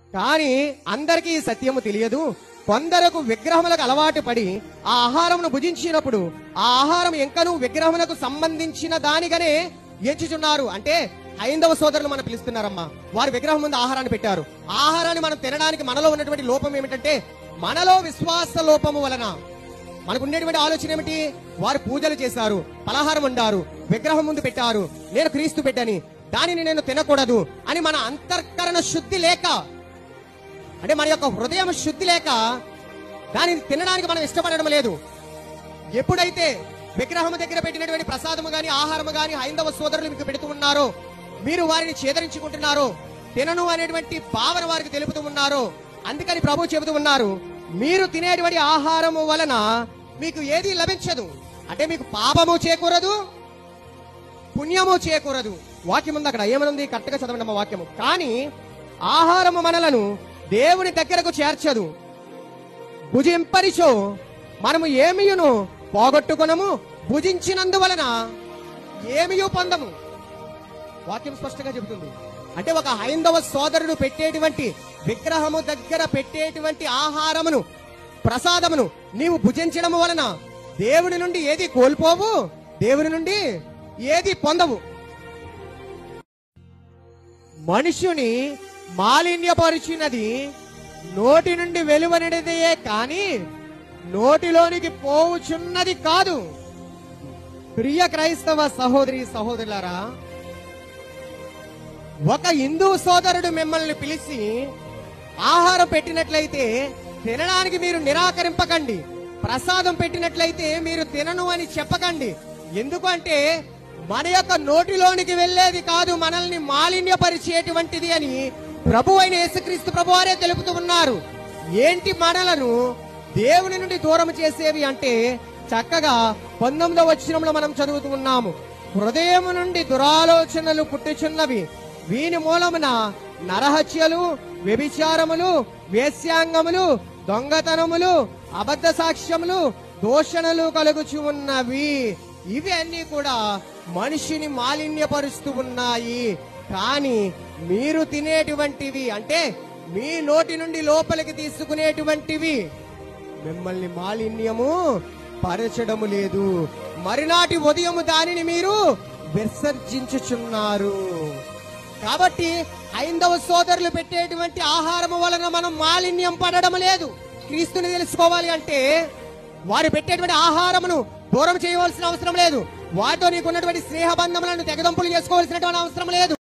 కానీ అందరికీ ఈ సత్యము తెలియదు కొందరకు విగ్రహములకు అలవాటు పడి ఆ ఆహారమును భుజించినప్పుడు ఆ ఆహారం ఎంకను విగ్రహములకు సంబంధించిన దానిగానే ఎంచుచున్నారు అంటే హైందవ సోదరులు మనం పిలుస్తున్నారమ్మా వారు విగ్రహం ముందు ఆహారాన్ని పెట్టారు ఆ ఆహారాన్ని మనం తినడానికి మనలో ఉన్నటువంటి లోపం ఏమిటంటే మనలో విశ్వాస లోపము వలన మనకు ఉండేటువంటి ఆలోచన ఏమిటి వారు పూజలు చేశారు పలహారం వండారు విగ్రహం ముందు పెట్టారు నేను క్రీస్తు పెట్టని దానిని నేను తినకూడదు అని మన అంతర్కరణ శుద్ధి లేక అంటే మన యొక్క హృదయం శుద్ధి లేక దానిని తినడానికి మనం ఇష్టపడడం లేదు ఎప్పుడైతే విగ్రహం దగ్గర పెట్టినటువంటి ప్రసాదము గాని ఆహారము గాని హైందవ సోదరులు మీకు పెడుతూ ఉన్నారో మీరు వారిని ఛేదరించుకుంటున్నారో తినను అనేటువంటి భావన వారికి తెలుపుతూ ఉన్నారో అందుకని ప్రభు చెబుతూ ఉన్నారు మీరు తినేటువంటి ఆహారము వలన మీకు ఏది లభించదు అంటే మీకు పాపము చేకూరదు పుణ్యము చేకూరదు వాక్యం ఉంది అక్కడ ఏమనుంది కరెక్ట్గా చదవండి అమ్మ వాక్యము కానీ ఆహారము మనలను దేవుని దగ్గరకు చేర్చదు భుజింపరిచో మనము ఏమియును పోగొట్టుకునము భుజించినందువలన ఏమియు పొందము వాక్యం స్పష్టంగా చెబుతుంది అంటే ఒక హైందవ సోదరుడు పెట్టేటువంటి విగ్రహము దగ్గర పెట్టేటువంటి ఆహారమును ప్రసాదమును నీవు భుజించడం వలన దేవుని నుండి ఏది కోల్పోవు దేవుని నుండి ఏది పొందవు మనుషుని మాలిన్యపరిచినది నోటి నుండి వెలువనడిదే కాని నోటిలోనికి పోవుచున్నది కాదు ప్రియ క్రైస్తవ సహోదరి సహోదరులారా ఒక హిందూ సోదరుడు మిమ్మల్ని పిలిచి ఆహారం పెట్టినట్లయితే తినడానికి మీరు నిరాకరింపకండి ప్రసాదం పెట్టినట్లయితే మీరు తినను అని చెప్పకండి ఎందుకంటే మన యొక్క నోటిలోనికి వెళ్ళేది కాదు మనల్ని మాలిన్యపరిచేటువంటిది అని ప్రభు అయిన యేసుక్రీస్తు ప్రభు వారే తెలుపుతూ ఉన్నారు ఏంటి మనలను దేవుని నుండి దూరం చేసేవి అంటే చక్కగా పంతొమ్మిదవ వచనంలో మనం చదువుతూ ఉన్నాము హృదయం నుండి దురాలోచనలు పుట్టుచున్నవి వీని మూలమున నరహత్యలు వ్యభిచారములు వేశ్యాంగములు దొంగతనములు అబద్ధ సాక్ష్యములు దూషణలు కలుగుచు ఉన్నవి ఇవి అన్ని కూడా మనిషిని మాలిన్యపరుస్తూ ఉన్నాయి కానీ మీరు తినేటువంటివి అంటే మీ నోటి నుండి లోపలికి తీసుకునేటువంటివి మిమ్మల్ని మాలిన్యము పరచడము లేదు మరునాటి ఉదయము దానిని మీరు విసర్జించుచున్నారు కాబట్టి హైందవ సోదరులు పెట్టేటువంటి ఆహారము వలన మనం మాలిన్యం పడడం లేదు క్రీస్తుని తెలుసుకోవాలి అంటే వారు పెట్టేటువంటి ఆహారమును దూరం చేయవలసిన అవసరం లేదు వారితో నీకున్నటువంటి స్నేహ బంధములను తెగదంపులు చేసుకోవాల్సినటువంటి అవసరం లేదు